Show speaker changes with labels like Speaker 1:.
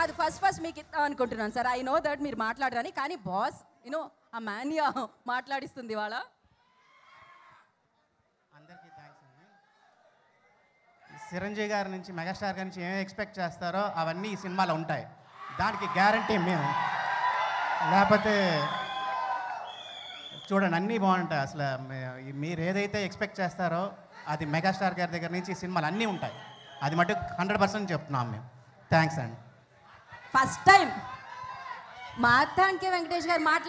Speaker 1: కాదు first first మీకు ఇద్దాం అనుకుంటున్నాను సార్ ఐ నో దట్ మీరు మాట్లాడరని కానీ బాస్ యూనో ఆ మాన్యా మాట్లాడిస్తుంది వాళ్ళ
Speaker 2: అందరికీ థ్యాంక్స్ అండి చిరంజీవి గారి నుంచి మెగాస్టార్ గారి నుంచి ఏం ఎక్స్పెక్ట్ చేస్తారో అవన్నీ ఈ సినిమాలో ఉంటాయి దానికి గ్యారంటీ మేము లేకపోతే చూడండి అన్నీ బాగుంటాయి అసలు మీ- మీరు ఏదైతే ఎక్స్పెక్ట్ చేస్తారో అది మెగాస్టార్ గారి దగ్గర నుంచి ఈ సినిమాలు అన్నీ ఉంటాయి అది మటుకు హండ్రెడ్ పర్సెంట్ చెప్తున్నాం మేము థ్యాంక్స్ అండి
Speaker 1: ఫస్ట్ టైం మా అత్త వెంకటేష్ గారు మాట్లాడు